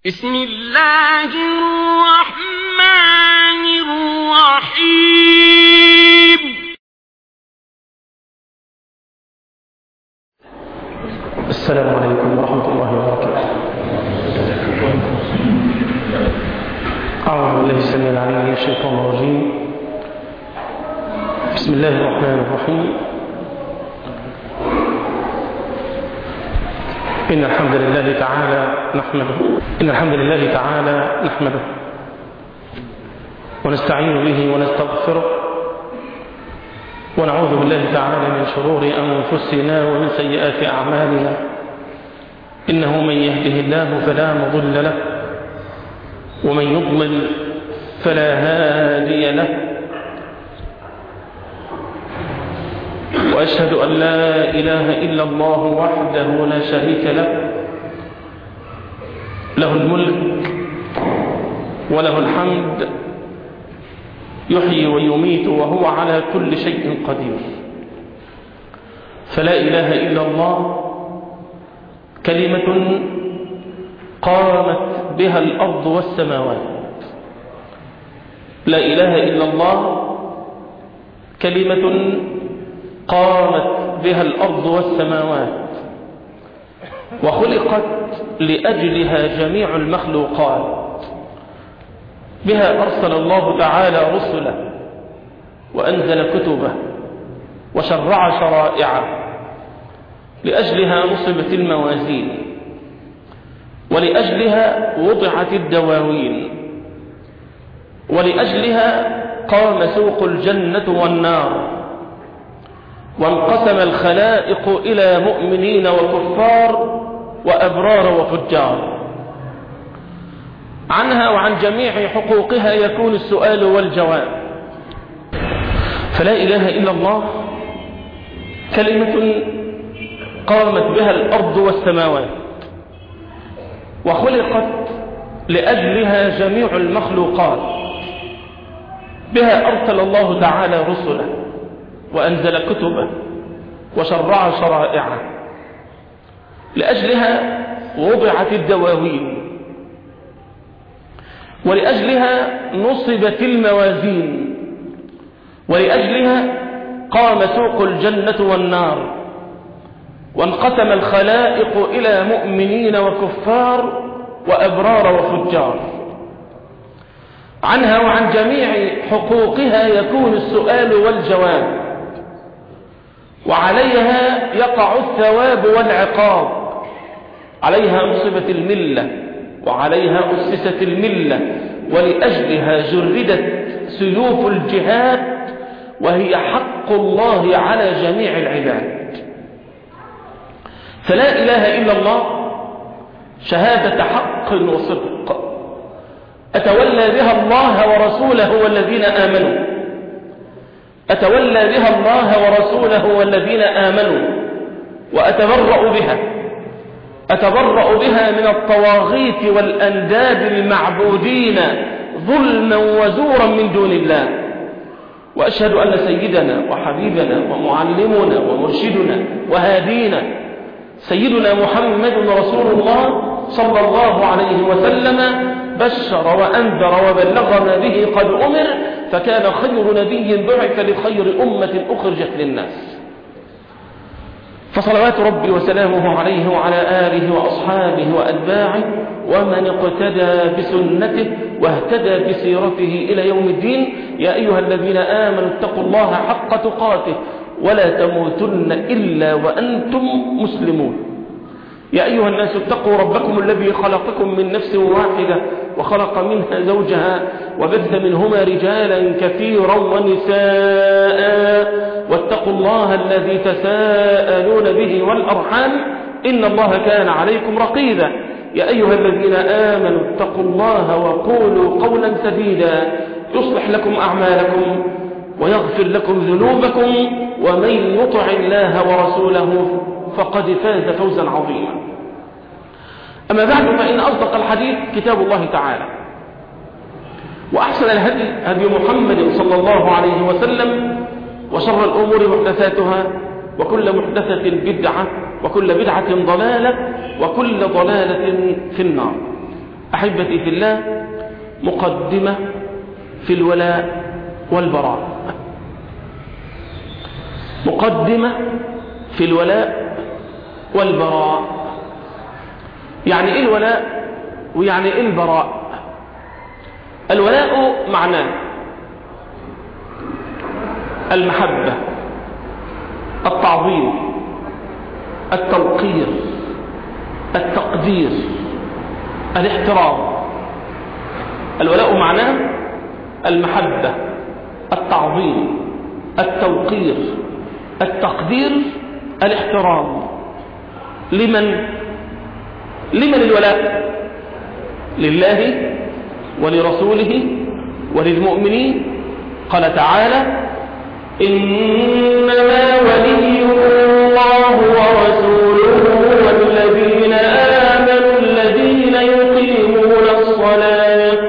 بسم الله الرحمن الرحيم السلام عليكم ورحمة الله وبركاته أعوذ بالله السميع العليم من الشيطان الرجيم بسم الله الرحمن الرحيم إن الحمد لله تعالى نحمده إن الحمد لله تعالى نحمده ونستعين به ونستغفره ونعوذ بالله تعالى من شرور أنفسنا ومن سيئات أعمالنا إنه من يهده الله فلا مضل له ومن يضلل فلا هادي له وأشهد أن لا إله إلا الله وحده لا شريك له له الملك وله الحمد يحيي ويميت وهو على كل شيء قدير فلا إله إلا الله كلمة قامت بها الأرض والسماوات لا إله إلا الله كلمة قامت بها الأرض والسماوات وخلقت لأجلها جميع المخلوقات بها أرسل الله تعالى رسله وأنزل كتبه وشرع شرائعه لأجلها نصبت الموازين ولأجلها وضعت الدواوين ولأجلها قام سوق الجنة والنار وانقسم الخلائق إلى مؤمنين وكفار وأبرار وفجار عنها وعن جميع حقوقها يكون السؤال والجواب فلا إله إلا الله كلمة قامت بها الأرض والسماوات وخلقت لأجلها جميع المخلوقات بها أرسل الله تعالى رسله وأنزل كتبه وشرع شرائعه لأجلها وضعت الدواوين ولأجلها نصبت الموازين ولأجلها قام سوق الجنة والنار وانقسم الخلائق إلى مؤمنين وكفار وأبرار وفجار عنها وعن جميع حقوقها يكون السؤال والجواب وعليها يقع الثواب والعقاب عليها نصبت الملة وعليها أسست الملة ولأجلها جردت سيوف الجهاد وهي حق الله على جميع العباد فلا إله إلا الله شهادة حق وصدق أتولى بها الله ورسوله والذين آمنوا أتولى بها الله ورسوله والذين آمنوا وأتبرأ بها أتبرأ بها من الطواغيت والأنداد المعبودين ظلما وزورا من دون الله وأشهد أن سيدنا وحبيبنا ومعلمنا ومرشدنا وهادينا سيدنا محمد رسول الله صلى الله عليه وسلم بشر وأنذر وبلغنا به قد أمر فكان خير نبي بعث لخير أمة أخرجت للناس فصلوات ربي وسلامه عليه وعلى آله وأصحابه وأتباعه ومن اقتدى بسنته واهتدى بسيرته إلى يوم الدين يا أيها الذين آمنوا اتقوا الله حق تقاته ولا تموتن إلا وأنتم مسلمون يا أيها الناس اتقوا ربكم الذي خلقكم من نفس واحدة وخلق منها زوجها وبث منهما رجالا كثيرا ونساء واتقوا الله الذي تساءلون به والأرحام إن الله كان عليكم رقيبا يا أيها الذين آمنوا اتقوا الله وقولوا قولا سديدا يصلح لكم أعمالكم ويغفر لكم ذنوبكم ومن يطع الله ورسوله فقد فاز فوزا عظيما أما بعد فإن أصدق الحديث كتاب الله تعالى وأحسن الهدي هدي محمد صلى الله عليه وسلم وشر الأمور محدثاتها وكل محدثة بدعة وكل بدعة ضلالة وكل ضلالة في النار أحبتي في الله مقدمة في الولاء والبراء مقدمة في الولاء والبراء يعني ايه الولاء ويعني ايه البراء الولاء معناه المحبة التعظيم التوقير التقدير الاحترام الولاء معناه المحبة التعظيم التوقير التقدير الاحترام لمن لمن الولاء لله ولرسوله وللمؤمنين قال تعالى إنما ولي الله ورسوله والذين آمنوا الذين يقيمون الصلاة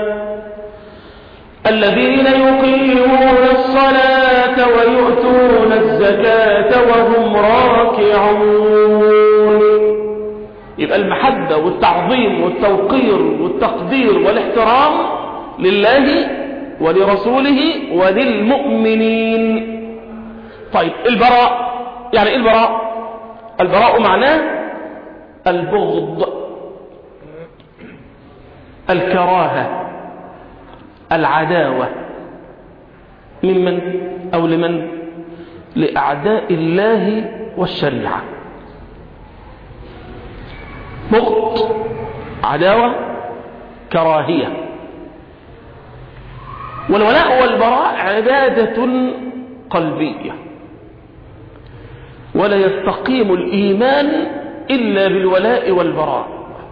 الذين يقيمون الصلاة ويؤتون الزكاة وهم راكعون يبقى المحبة والتعظيم والتوقير والتقدير والاحترام لله ولرسوله وللمؤمنين طيب البراء يعني ايه البراء البراء معناه البغض الكراهة العداوة ممن أو لمن لأعداء الله والشريعة بغض عداوة كراهية والولاء والبراء عبادة قلبية ولا يستقيم الإيمان إلا بالولاء والبراء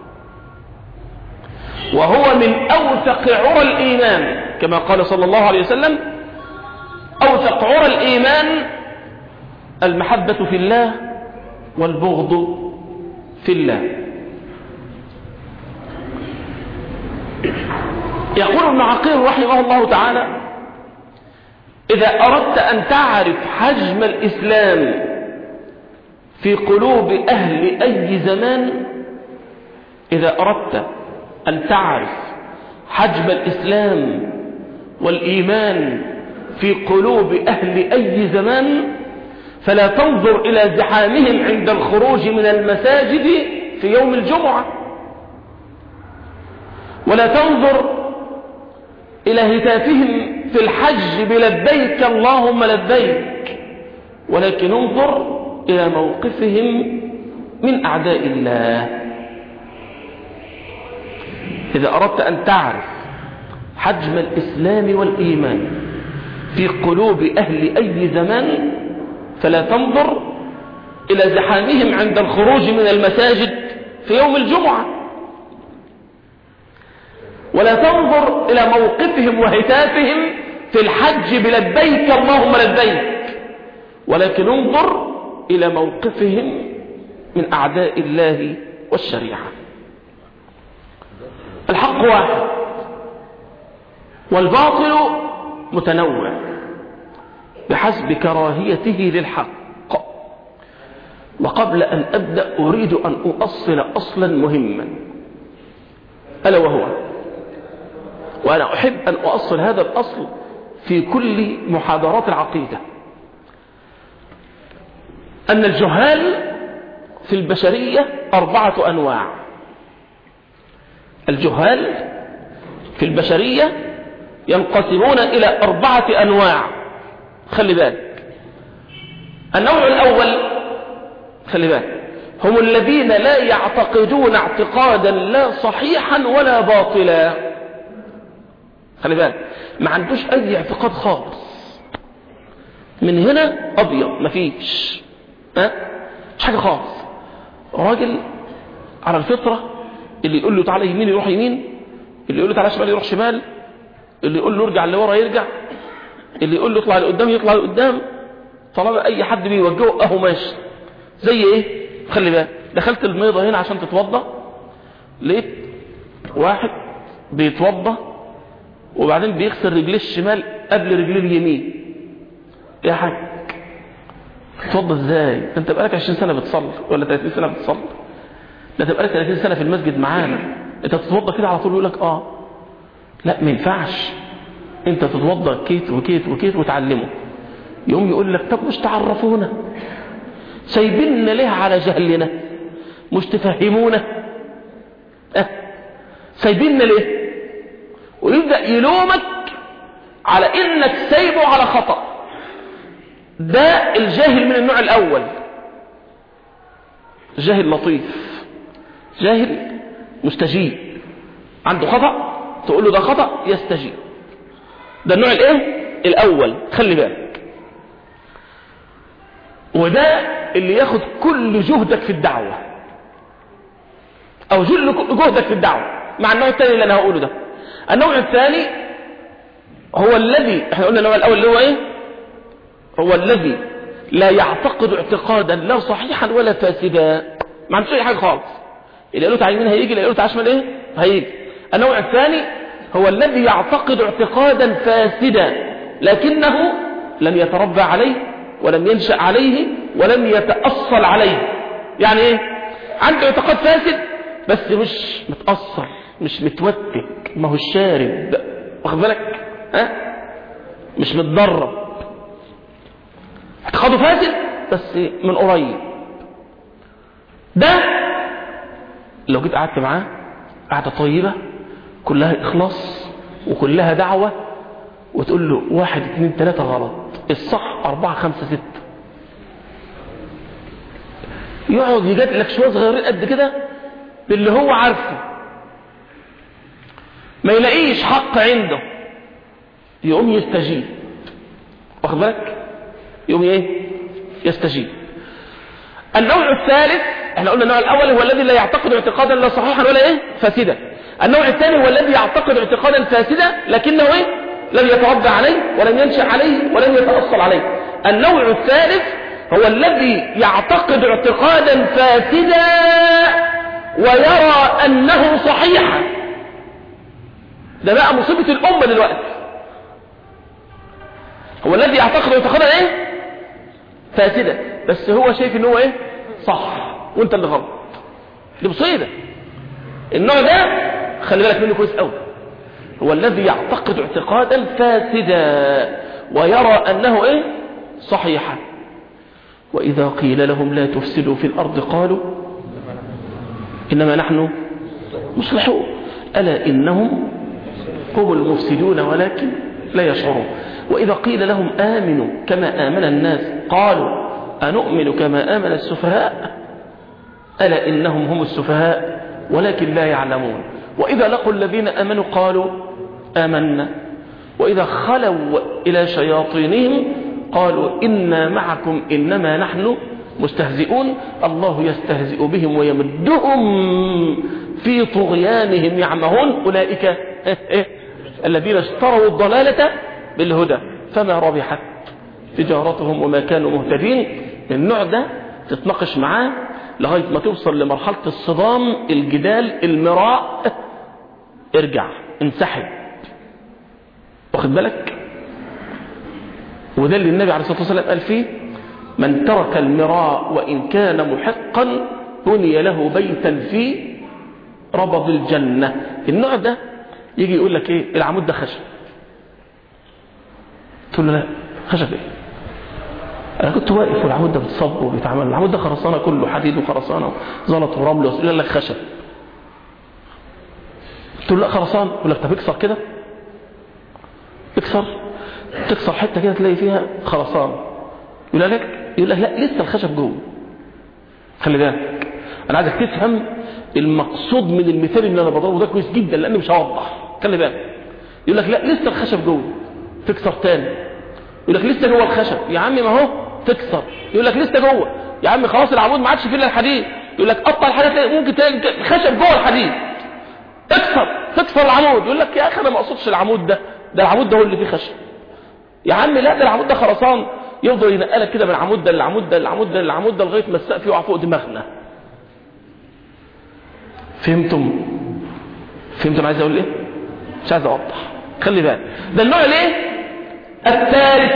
وهو من أوثق عرى الإيمان كما قال صلى الله عليه وسلم أوثق عرى الإيمان المحبة في الله والبغض في الله يقول ابن عقيل رحمه الله تعالى إذا أردت أن تعرف حجم الإسلام في قلوب أهل أي زمان إذا أردت أن تعرف حجم الإسلام والإيمان في قلوب أهل أي زمان فلا تنظر إلى زحامهم عند الخروج من المساجد في يوم الجمعة ولا تنظر إلى هتافهم في الحج بلبيك اللهم لبيك ولكن انظر إلى موقفهم من أعداء الله إذا أردت أن تعرف حجم الإسلام والإيمان في قلوب أهل أي زمان فلا تنظر إلى زحامهم عند الخروج من المساجد في يوم الجمعة ولا تنظر إلى موقفهم وهتافهم في الحج بلبيك اللهم لبيك ولكن انظر إلى موقفهم من أعداء الله والشريعة الحق واحد والباطل متنوع بحسب كراهيته للحق وقبل أن أبدأ أريد أن أؤصل أصلا مهما ألا وهو وأنا أحب أن أؤصل هذا الأصل في كل محاضرات العقيدة أن الجهال في البشرية أربعة أنواع الجهال في البشرية ينقسمون إلى أربعة أنواع خلي بالك النوع الأول خلي بالك هم الذين لا يعتقدون اعتقادا لا صحيحا ولا باطلا خلي بالك ما عندوش أي اعتقاد خالص من هنا أبيض مفيش ها مش حاجة خالص راجل على الفطرة اللي يقول له تعالى يمين يروح يمين اللي يقول له تعالى شمال يروح شمال اللي يقول له ارجع لورا يرجع اللي يقول له اطلع لقدام يطلع لقدام طالما اي حد بيوجهه اهو ماشي زي ايه خلي بالك دخلت الميضه هنا عشان تتوضى لقيت واحد بيتوضى وبعدين بيغسل رجليه الشمال قبل رجليه اليمين يا حاج تتوضى ازاي انت بقالك 20 سنه بتصلي ولا 30 سنه بتصلي لا تبقى لك 30 سنه في المسجد معانا انت تتوضى كده على طول يقول لك اه لا ما ينفعش انت تتوضى كيت وكيت وكيت وتعلمه يقوم يقول لك طب مش تعرفونا سايبيننا ليه على جهلنا مش تفهمونا اه سايبيننا ليه ويبدأ يلومك على انك سايبه على خطأ ده الجاهل من النوع الاول جاهل لطيف جاهل مستجيب عنده خطأ تقول له ده خطأ يستجيب ده النوع الايه الاول خلي بالك وده اللي ياخد كل جهدك في الدعوة او جل جهدك في الدعوة مع النوع الثاني اللي انا هقوله ده النوع الثاني هو الذي احنا قلنا النوع الاول اللي هو ايه هو الذي لا يعتقد اعتقادا لا صحيحا ولا فاسدا ما عندوش اي حاجه خالص اللي قالوا تعالى يمين هيجي اللي قالوا تعالى شمال ايه هيجي النوع الثاني هو الذي يعتقد اعتقادا فاسدا لكنه لم يتربى عليه ولم ينشأ عليه ولم يتأصل عليه يعني ايه عنده اعتقاد فاسد بس مش متأصل مش متوتك ما هو الشارب واخد بالك ها مش متدرب اعتقاده فاسد بس من قريب ده لو جيت قعدت معاه قعدة طيبة كلها إخلاص وكلها دعوة وتقول له واحد اتنين تلاتة غلط الصح أربعة خمسة ستة يقعد يجادل لك شوية صغيرين قد كده باللي هو عارفه ما يلاقيش حق عنده يقوم يستجيب واخد بالك يقوم ايه يستجيب النوع الثالث احنا قلنا النوع الاول هو الذي لا يعتقد اعتقادا لا صحيحا ولا ايه فاسدا النوع الثاني هو الذي يعتقد اعتقادا فاسدا لكنه ايه لم يتربى عليه ولم ينشأ عليه ولم يتأصل عليه النوع الثالث هو الذي يعتقد اعتقادا فاسدا ويرى انه صحيحا ده بقى مصيبة الامة دلوقتي هو الذي يعتقد اعتقادا ايه فاسدا بس هو شايف ان هو ايه صح وانت اللي غلط دي مصيبه النوع ده خلي بالك منه كويس قوي هو الذي يعتقد اعتقادا فاسدا ويرى انه ايه صحيحا واذا قيل لهم لا تفسدوا في الارض قالوا انما نحن مصلحون الا انهم هم المفسدون ولكن لا يشعرون وإذا قيل لهم آمنوا كما آمن الناس قالوا أنؤمن كما آمن السفهاء ألا إنهم هم السفهاء ولكن لا يعلمون وإذا لقوا الذين آمنوا قالوا آمنا وإذا خلوا إلى شياطينهم قالوا إنا معكم إنما نحن مستهزئون الله يستهزئ بهم ويمدهم في طغيانهم يعمهون أولئك الذين اشتروا الضلالة بالهدى فما ربحت تجارتهم وما كانوا مهتدين النوع ده تتناقش معاه لغاية ما توصل لمرحلة الصدام الجدال المراء ارجع انسحب واخد بالك وده اللي النبي عليه الصلاة والسلام قال فيه من ترك المراء وإن كان محقا بني له بيتا في ربض الجنة النوع ده يجي يقول لك ايه العمود ده خشب تقول له لا خشب ايه انا كنت واقف والعمود ده بتصب وبيتعمل العمود ده خرسانه كله حديد وخرسانه زلط ورمل يقول لك خشب تقول لا خرسان يقول لك طب اكسر كده اكسر تكسر حته كده تلاقي فيها خرسان يقول لك يقول لك لا لسه الخشب جوه خلي بالك انا عايزك تفهم المقصود من المثال اللي انا بضربه ده كويس جدا لانه مش هوضح خلي بالك يقول لك لا لسه الخشب جوه تكسر تاني يقول لك لسه جوه الخشب يا عم ما هو تكسر يقول لك لسه جوه يا عم خلاص العمود ما عادش فيه الا الحديد يقول لك قطع الحديد تلاقي ممكن تلاقي الخشب جوه الحديد اكسر تكسر العمود يقول لك يا اخي انا ما اقصدش العمود ده ده العمود ده هو اللي فيه خشب يا عم لا ده العمود ده خرسان يفضل ينقلك كده من العمود ده للعمود ده للعمود ده للعمود ده لغايه ما السقف يقع فوق دماغنا فهمتم فهمتم عايز اقول ايه مش عايز اوضح خلي بالك ده النوع الايه الثالث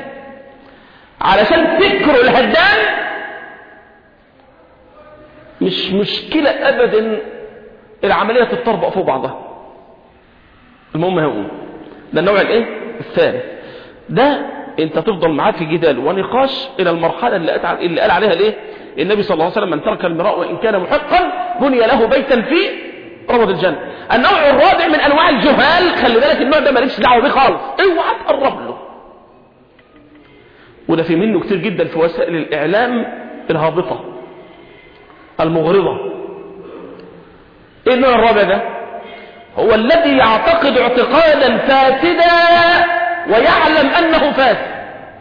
علشان تكروا الهدام مش مشكلة ابدا العملية تتطربق فوق بعضها المهم هقول ده النوع الايه الثالث ده انت تفضل معاه في جدال ونقاش الى المرحلة اللي, أتع... اللي قال عليها الايه النبي صلى الله عليه وسلم من ترك المراء وان كان محقا بني له بيتا في ربض الجنة النوع الرابع من انواع الجهال خلي بالك النوع ده مالكش دعوه بيه خالص اوعى تقرب له وده في منه كتير جدا في وسائل الاعلام الهابطه المغرضه ايه النوع الرابع ده هو الذي يعتقد اعتقادا فاسدا ويعلم انه فاسد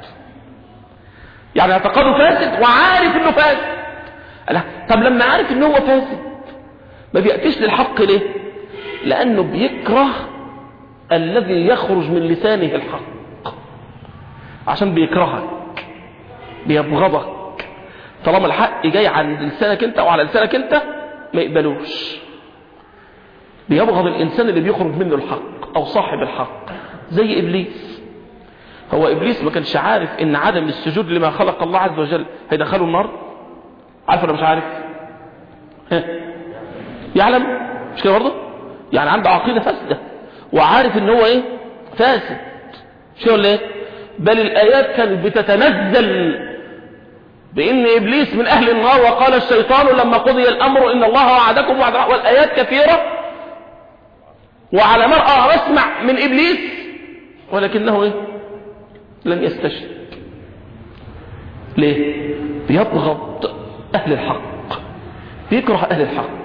يعني اعتقاده فاسد وعارف انه فاسد لا طب لما عارف انه هو فاسد ما بيأتيش للحق ليه لانه بيكره الذي يخرج من لسانه الحق عشان بيكرهك بيبغضك طالما الحق جاي عند لسانك انت وعلى لسانك انت ما يقبلوش بيبغض الانسان اللي بيخرج منه الحق او صاحب الحق زي ابليس هو ابليس ما كانش عارف ان عدم السجود لما خلق الله عز وجل هيدخله النار عارف ولا مش عارف ها يعلم مش كده برضه يعني عنده عقيده فاسده وعارف ان هو ايه فاسد مش كده ولا ايه بل الايات كانت بتتنزل بان ابليس من اهل النار وقال الشيطان لما قضي الامر ان الله وعدكم وعد والايات كثيره وعلى مرأى واسمع من ابليس ولكنه ايه لم يستشرك ليه بيبغض اهل الحق بيكره اهل الحق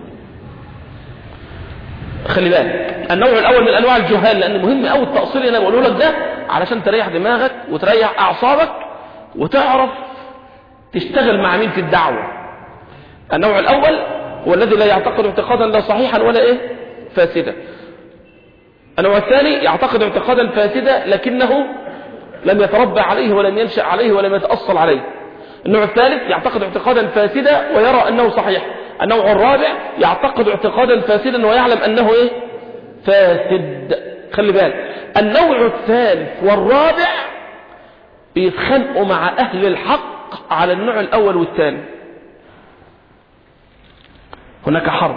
خلي بالك النوع الاول من انواع الجهال لان مهم قوي التاصيل اللي انا بقوله لك ده علشان تريح دماغك وتريح اعصابك وتعرف تشتغل مع مين في الدعوه النوع الاول هو الذي لا يعتقد اعتقادا لا صحيحا ولا ايه فاسدا النوع الثاني يعتقد اعتقادا فاسدا لكنه لم يتربى عليه ولم ينشأ عليه ولم يتأصل عليه النوع الثالث يعتقد اعتقادا فاسدا ويرى أنه صحيح النوع الرابع يعتقد اعتقادا فاسدا ويعلم أنه إيه؟ فاسد خلي بالك النوع الثالث والرابع بيتخانقوا مع أهل الحق على النوع الأول والثاني هناك حرب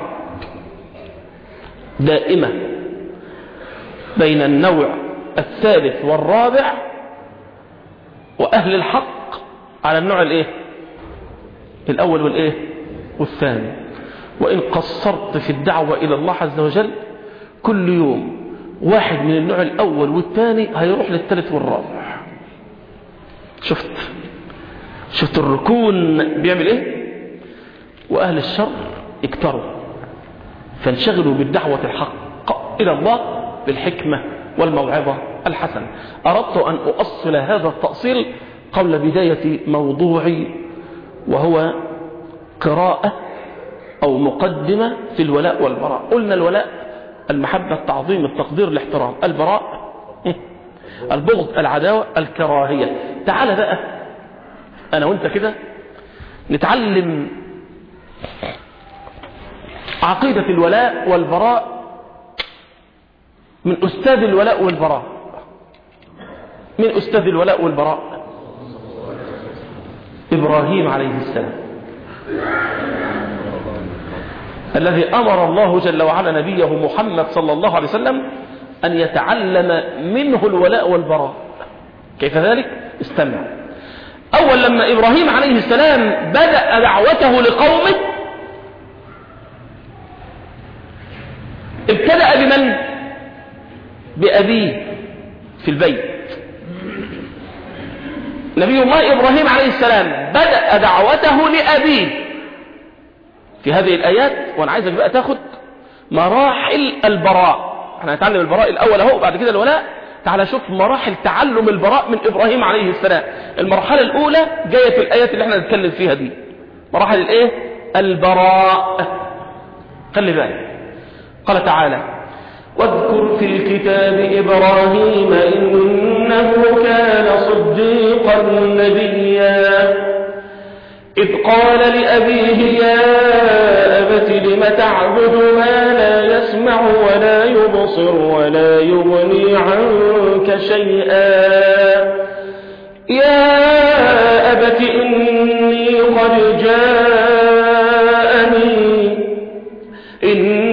دائمة بين النوع الثالث والرابع وأهل الحق على النوع الايه الأول والايه والثاني وإن قصرت في الدعوة إلى الله عز وجل كل يوم واحد من النوع الأول والثاني هيروح للثالث والرابع شفت شفت الركون بيعمل ايه وأهل الشر اكتروا فانشغلوا بالدعوة الحق إلى الله بالحكمة والموعظة الحسنة أردت أن أؤصل هذا التأصيل قبل بداية موضوعي وهو قراءة أو مقدمة في الولاء والبراء قلنا الولاء المحبة التعظيم التقدير الاحترام البراء البغض العداوة الكراهية تعال بقى أنا وانت كده نتعلم عقيدة الولاء والبراء من أستاذ الولاء والبراء من أستاذ الولاء والبراء إبراهيم عليه السلام الذي أمر الله جل وعلا نبيه محمد صلى الله عليه وسلم أن يتعلم منه الولاء والبراء كيف ذلك؟ استمع أول لما إبراهيم عليه السلام بدأ دعوته لقومه ابتدأ بمن؟ بأبيه في البيت نبي الله إبراهيم عليه السلام بدأ دعوته لأبيه في هذه الآيات وأنا عايزك بقى تاخد مراحل البراء احنا هنتعلم البراء الأول اهو بعد كده الولاء تعال شوف مراحل تعلم البراء من إبراهيم عليه السلام المرحلة الأولى جاية في الآيات اللي احنا نتكلم فيها دي مراحل الايه البراء خلي بالك قال تعالى واذكر في الكتاب إبراهيم إنه كان صديقا نبيا إذ قال لأبيه يا أبت لم تعبد ما لا يسمع ولا يبصر ولا يغني عنك شيئا يا أبت إني قد جاءني إني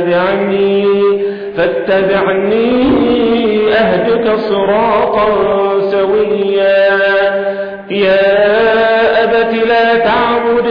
فاتبعني فاتبعني أهدك صراطا سويا يا أبت لا تعبد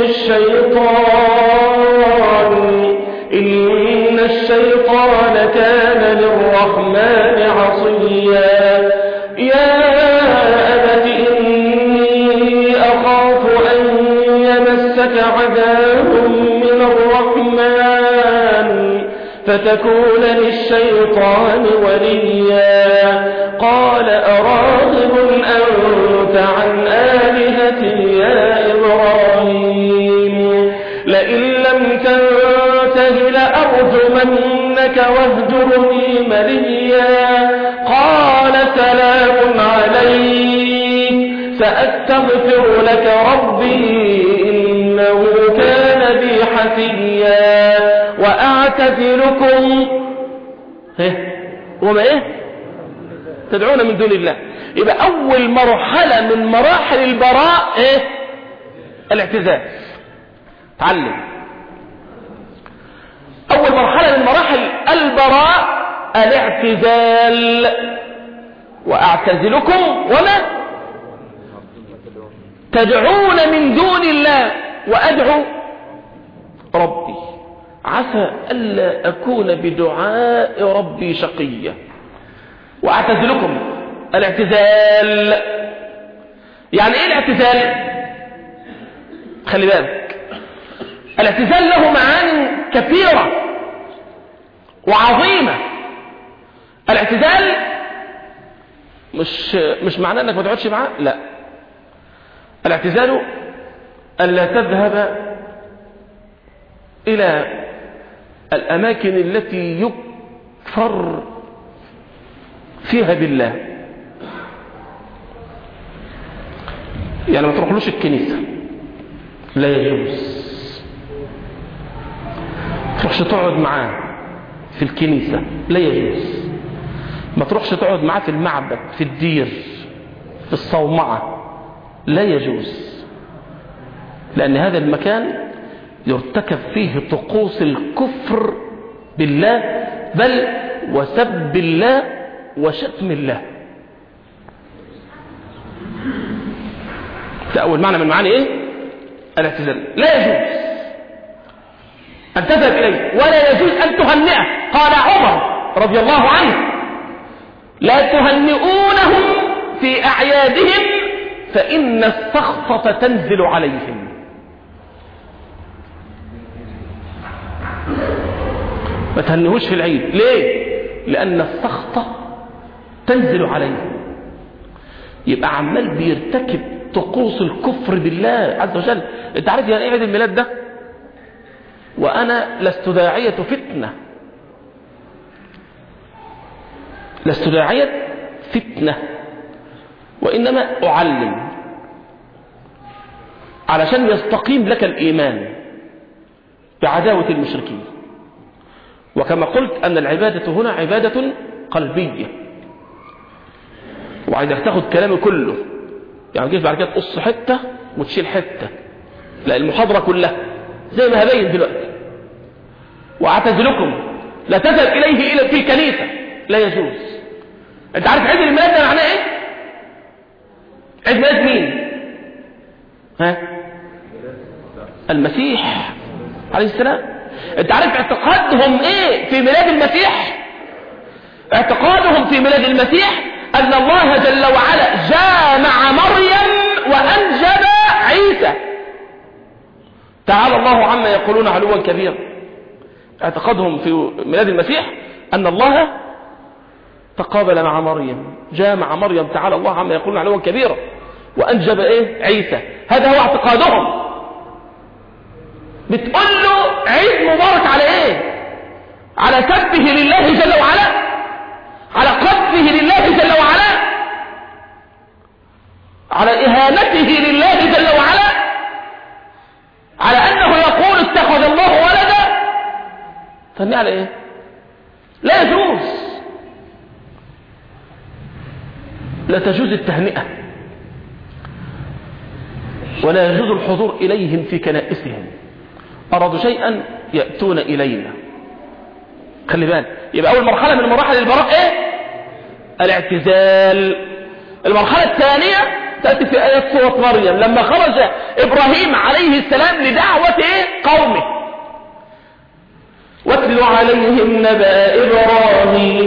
الشيطان إن الشيطان كان للرحمن عصيا يا أبت إني أخاف أن يمسك عذاب من الرحمن فتكون للشيطان وليا قال أراغب أنت عن آلهتي يا إبراهيم لئن لم تنته لأرجمنك واهجرني مليا قال سلام عليك سأستغفر لك ربي إنه كان بي حفيا وأعتذركم إيه؟ وما إيه تدعون من دون الله يبقى أول مرحلة من مراحل البراء إيه الاعتزال تعلم أول مرحلة من مراحل البراء الاعتزال وأعتزلكم وما تدعون من دون الله وأدعو ربي عسى ألا أكون بدعاء ربي شقيا وأعتزلكم الاعتزال يعني إيه الاعتزال خلي بالك الاعتزال له معاني كثيرة وعظيمة الاعتزال مش مش معناه انك ما تقعدش معاه لا الاعتزال الا تذهب الى الاماكن التي يكفر فيها بالله يعني ما تروحلوش الكنيسة لا يجوز تروحش تقعد معاه في الكنيسة لا يجوز ما تروحش تقعد معاه في المعبد في الدير في الصومعة لا يجوز لأن هذا المكان يرتكب فيه طقوس الكفر بالله بل وسب الله وشتم الله ده أول معنى من معاني إيه الاعتزال لا يجوز أن تذهب إليه ولا يجوز أن تهنئه قال عمر رضي الله عنه لا تهنئونهم في أعيادهم فإن السخطة تنزل عليهم ما تهنئوش في العيد ليه لأن السخطة تنزل عليهم يبقى عمال بيرتكب طقوس الكفر بالله عز وجل انت عارف يعني ايه عيد الميلاد ده وانا لست داعية فتنة لست داعية فتنة وانما اعلم علشان يستقيم لك الايمان بعداوة المشركين وكما قلت ان العبادة هنا عبادة قلبية وعايزك تاخد كلامي كله يعني جيت بعد كده تقص حته وتشيل حته لا المحاضره كلها زي ما هبين دلوقتي واعتزلكم لا تذهب اليه الى في كنيسه لا يجوز انت عارف عيد الميلاد ده معناه ايه عيد ميلاد مين ها المسيح عليه السلام انت عارف اعتقادهم ايه في ميلاد المسيح اعتقادهم في ميلاد المسيح أن الله جل وعلا جامع مريم وأنجب عيسى تعالى الله عما يقولون علوا كبيرا اعتقادهم في ميلاد المسيح أن الله تقابل مع مريم جامع مريم تعالى الله عما يقولون علوا كبيرا وأنجب إيه عيسى هذا هو اعتقادهم بتقول له عيد مبارك على ايه على سبه لله جل وعلا على قذفه لله جل وعلا على إهانته لله جل وعلا على أنه يقول اتخذ الله ولدا فهمي على إيه لا يجوز لا تجوز التهنئة ولا يجوز الحضور إليهم في كنائسهم أرادوا شيئا يأتون إلينا خلي بالك يبقى أول مرحلة من مراحل البراء إيه الاعتزال المرحلة الثانية تأتي في آيات سورة مريم لما خرج إبراهيم عليه السلام لدعوة إيه؟ قومه واتل عليهم نبأ إبراهيم